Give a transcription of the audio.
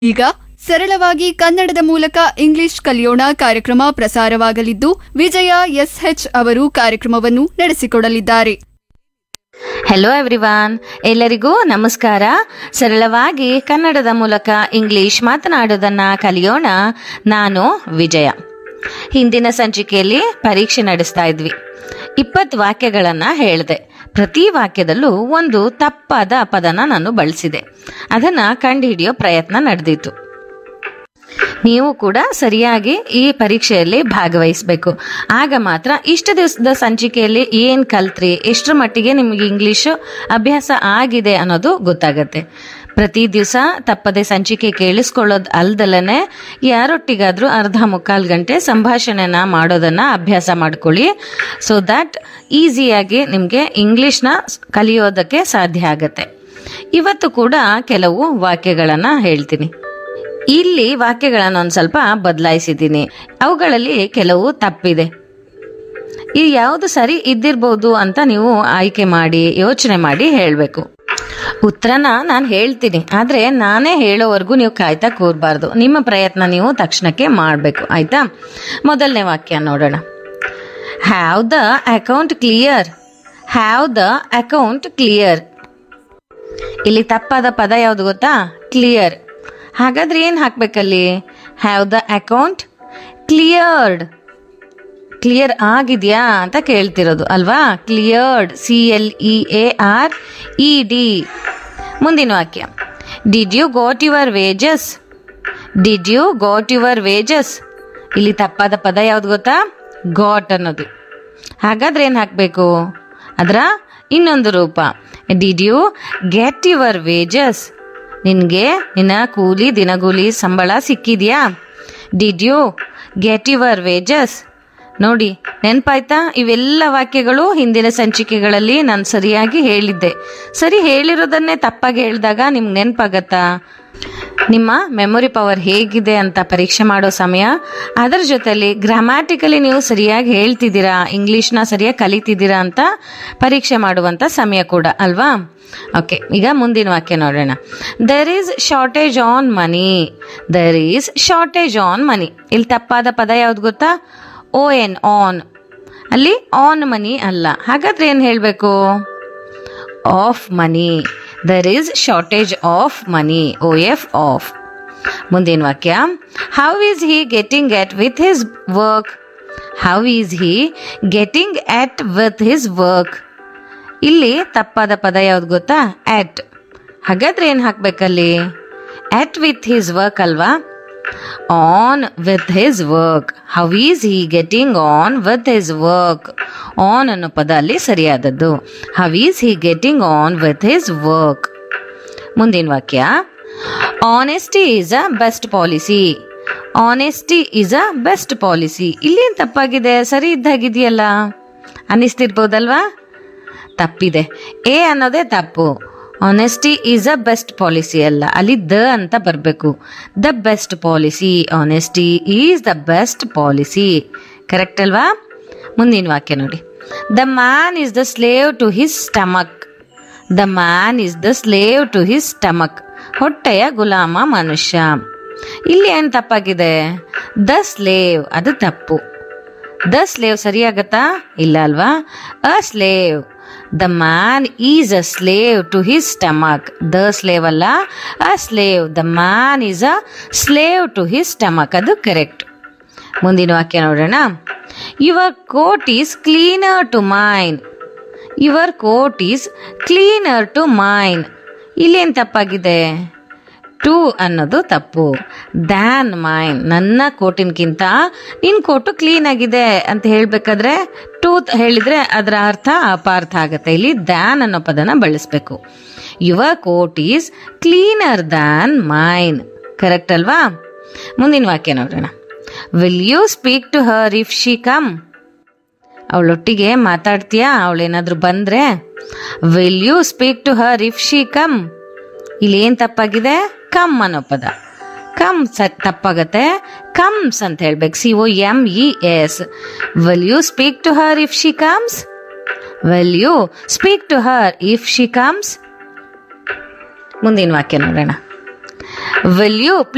ಈಗ ಸರಳವಾಗಿ ಕನ್ನಡದ ಮೂಲಕ ಇಂಗ್ಲಿಷ್ ಕಲಿಯೋಣ ಕಾರ್ಯಕ್ರಮ ಪ್ರಸಾರವಾಗಲಿದ್ದು ವಿಜಯ ಎಸ್ಎಚ್ ಅವರು ಕಾರ್ಯಕ್ರಮವನ್ನು ನಡೆಸಿಕೊಡಲಿದ್ದಾರೆ ಹೆಲೋ ಎವ್ರಿವಾನ್ ಎಲ್ಲರಿಗೂ ನಮಸ್ಕಾರ ಸರಳವಾಗಿ ಕನ್ನಡದ ಮೂಲಕ ಇಂಗ್ಲಿಷ್ ಮಾತನಾಡೋದನ್ನ ಕಲಿಯೋಣ ನಾನು ವಿಜಯ ಹಿಂದಿನ ಸಂಚಿಕೆಯಲ್ಲಿ ಪರೀಕ್ಷೆ ನಡೆಸ್ತಾ ಇದ್ವಿ ಇಪ್ಪತ್ತು ವಾಕ್ಯಗಳನ್ನ ಹೇಳಿದೆ ಪ್ರತಿ ವಾಕ್ಯದಲ್ಲೂ ಒಂದು ತಪ್ಪಾದ ಪದನ ನಾನು ಬಳಸಿದೆ ಅದನ್ನ ಕಂಡುಹಿಡಿಯೋ ಪ್ರಯತ್ನ ನಡೆದಿತ್ತು ನೀವು ಕೂಡ ಸರಿಯಾಗಿ ಈ ಪರೀಕ್ಷೆಯಲ್ಲಿ ಭಾಗವಹಿಸಬೇಕು ಆಗ ಮಾತ್ರ ಇಷ್ಟು ದಿವಸದ ಸಂಚಿಕೆಯಲ್ಲಿ ಏನು ಕಲ್ತ್ರಿ ಎಷ್ಟರ ಮಟ್ಟಿಗೆ ನಿಮಗೆ ಇಂಗ್ಲಿಷು ಅಭ್ಯಾಸ ಆಗಿದೆ ಅನ್ನೋದು ಗೊತ್ತಾಗತ್ತೆ ಪ್ರತಿ ದಿವಸ ತಪ್ಪದೆ ಸಂಚಿಕೆ ಕೇಳಿಸ್ಕೊಳ್ಳೋದು ಅಲ್ದಲನೆ ಯಾರೊಟ್ಟಿಗಾದ್ರೂ ಅರ್ಧ ಮುಕ್ಕಾಲು ಗಂಟೆ ಸಂಭಾಷಣೆನ ಮಾಡೋದನ್ನ ಅಭ್ಯಾಸ ಮಾಡ್ಕೊಳ್ಳಿ ಸೊ ದ್ಯಾಟ್ ಈಸಿಯಾಗಿ ನಿಮಗೆ ಇಂಗ್ಲಿಷ್ನ ಕಲಿಯೋದಕ್ಕೆ ಸಾಧ್ಯ ಆಗತ್ತೆ ಇವತ್ತು ಕೂಡ ಕೆಲವು ವಾಕ್ಯಗಳನ್ನು ಹೇಳ್ತೀನಿ ಇಲ್ಲಿ ವಾಕ್ಯಗಳನ್ನು ಒಂದು ಸ್ವಲ್ಪ ಬದಲಾಯಿಸಿದ್ದೀನಿ ಅವುಗಳಲ್ಲಿ ಕೆಲವು ತಪ್ಪಿದೆ ಈ ಯಾವುದು ಸರಿ ಇದ್ದಿರ್ಬೋದು ಅಂತ ನೀವು ಆಯ್ಕೆ ಮಾಡಿ ಯೋಚನೆ ಮಾಡಿ ಹೇಳಬೇಕು ಉತ್ತರನ ನಾನು ಹೇಳ್ತೀನಿ ಆದರೆ ನಾನೇ ಹೇಳೋವರೆಗೂ ನೀವು ಕಾಯ್ತಾ ಕೂರಬಾರ್ದು ನಿಮ್ಮ ಪ್ರಯತ್ನ ನೀವು ತಕ್ಷಣಕ್ಕೆ ಮಾಡಬೇಕು ಆಯ್ತಾ ಮೊದಲನೇ ವಾಕ್ಯ ನೋಡೋಣ have the account clear have the account clear ಇಲ್ಲಿ ತಪ್ಪಾದ ಪದ ಯಾವುದು ಗೊತ್ತಾ ಕ್ಲಿಯರ್ ಹಾಗಾದ್ರೆ ಏನು ಹಾಕ್ಬೇಕಲ್ಲಿ have the account cleared clear ಆಗಿದೆಯಾ ಅಂತ ಕೇಳ್ತಿರೋದು ಅಲ್ವಾ cleared C L E A R E D ಮುಂದಿನ ವಾಕ್ಯ did you got your wages did you got your wages ಇಲ್ಲಿ ತಪ್ಪಾದ ಪದ ಯಾವ್ದು ಗೊತ್ತಾ ಗಾಟ್ ಅನ್ನೋದು ಹಾಗಾದ್ರೆ ಏನು ಹಾಕಬೇಕು ಅದರ ಇನ್ನೊಂದು ರೂಪ did you get your wages ನಿನಗೆ ನಿನ್ನ ಕೂಲಿ ದಿನಗೂಲಿ ಸಂಬಳ ಸಿಕ್ಕಿದ್ಯಾ did you get your wages ನೋಡಿ ನೆನಪಾಯ್ತಾ ಇವೆಲ್ಲ ವಾಕ್ಯಗಳು ಹಿಂದಿನ ಸಂಚಿಕೆಗಳಲ್ಲಿ ನಾನು ಸರಿಯಾಗಿ ಹೇಳಿದ್ದೆ ಸರಿ ಹೇಳಿರೋದನ್ನೇ ತಪ್ಪಾಗಿ ಹೇಳಿದಾಗ ನಿಮ್ಗೆ ನೆನಪಾಗತ್ತಾ ನಿಮ್ಮ ಮೆಮೊರಿ ಪವರ್ ಹೇಗಿದೆ ಅಂತ ಪರೀಕ್ಷೆ ಮಾಡೋ ಸಮಯ ಅದರ ಜೊತೆಲಿ ಗ್ರಾಮ್ಯಾಟಿಕಲಿ ನೀವು ಸರಿಯಾಗಿ ಹೇಳ್ತಿದ್ದೀರಾ ಇಂಗ್ಲೀಷ್ನ ಸರಿಯಾಗಿ ಕಲಿತಿದ್ದೀರಾ ಅಂತ ಪರೀಕ್ಷೆ ಮಾಡುವಂಥ ಸಮಯ ಕೂಡ ಅಲ್ವಾ ಓಕೆ ಈಗ ಮುಂದಿನ ವಾಕ್ಯ ನೋಡೋಣ there is shortage on money there is shortage on money ಇಲ್ಲಿ ತಪ್ಪಾದ ಪದ ಯಾವ್ದು ಗೊತ್ತಾ ಓ ಎನ್ ಆನ್ ಅಲ್ಲಿ ಆನ್ ಮನಿ ಅಲ್ಲ ಹಾಗಾದ್ರೆ ಏನು ಹೇಳಬೇಕು of money there is shortage of money O F of ಮುಂದಿನ ವಾಕ್ಯ how is he getting at with his work how is he getting at with his work ಇಲ್ಲಿ ತಪ್ಪಾದ ಪದ ಯಾವ್ದು ಗೊತ್ತಾ ಆಟ್ ಹಾಗಾದ್ರೆ ಏನು ಹಾಕ್ಬೇಕಲ್ಲಿ ಆಟ್ ವಿತ್ ಹಿಸ್ ವರ್ಕ್ ಅಲ್ವಾ on with his work how is he getting on with his work on ಅನ್ನೋ ಪದ ಅಲ್ಲಿ ಸರಿಯಾದದ್ದು how is he getting on with his work ಮುಂದಿನ ವಾಕ್ಯ honesty is a best policy honesty is a best policy ಇಲ್ಲೇನು ತಪ್ಪಾಗಿದೆ ಸರಿ ಇದ್ದಾಗಿದೆಯಲ್ಲ ಅನ್ನಿಸ್ತಿರ್ಬೋದಲ್ವಾ ತಪ್ಪಿದೆ ಎ ಅನ್ನೋದೇ ತಪ್ಪು honesty is a best policy ಅಲ್ಲ ಅಲ್ಲಿ ದ ಅಂತ ಬರಬೇಕು the best policy honesty is the best policy correct ಅಲ್ವಾ ಮುಂದಿನ ವಾಕ್ಯ ನೋಡಿ the man is the slave to his stomach the man is the slave to his stomach ಹೊಟ್ಟೆಯ ಗುಲಾಮ ಮನುಷ್ಯ ಇಲ್ಲಿ ಏನು ತಪ್ಪಾಗಿದೆ ದ ಸ್ಲೇವ್ ಅದು ತಪ್ಪು ದ ಸ್ಲೇವ್ ಸರಿಯಾಗತ್ತಾ ಇಲ್ಲ ಅಲ್ವಾ a slave the man is a slave to his stomach the slave ಅಲ್ಲ a slave the man is a slave to his stomach ಅದು ಕರೆಕ್ಟ್ ಮುಂದಿನ ವಾಕ್ಯ ನೋಡೋಣ your coat is cleaner to mine your coat is cleaner to mine ಇಲ್ಲೇನು ತಪ್ಪಾಗಿದೆ to ಅನ್ನೋದು ತಪ್ಪು than main ನನ್ನ ಕೋಟಿನ್ಕಿಂತ ನಿನ್ನ ಕೋಟು ಕ್ಲೀನ್ ಆಗಿದೆ ಅಂತ ಹೇಳಬೇಕಾದ್ರೆ ಟು ಹೇಳಿದ್ರೆ ಅದರ ಅರ್ಥ ಅಪಾರ್ಥ ಆಗುತ್ತೆ ಇಲ್ಲಿ ದ್ಯಾನ್ ಅನ್ನೋ ಪದನ ಬಳಸಬೇಕು your coat is cleaner than mine correct ಅಲ್ವಾ ಮುಂದಿನ ವಾಕ್ಯ ನೋಡೋಣ will you speak to her if she come ಅವಳೊಟ್ಟಿಗೆ ಮಾತಾಡ್ತೀಯಾ ಅವಳೇನಾದ್ರೂ ಬಂದ್ರೆ will you speak to her if she come ಇಲ್ಲಿ ಏನು ತಪ್ಪಾಗಿದೆ ಕಮ್ ಅನ್ನೋ ಪದ ಕಮ್ ಸ ತಪ್ಪಾಗತ್ತೆ ಕಮ್ಸ್ ಅಂತ ಹೇಳ್ಬೇಕು C O M E S will you speak to her if she comes will you speak to her if she comes ಮುಂದಿನ ವಾಕ್ಯ ನೋಡೋಣ ವಿಲ್ ಯು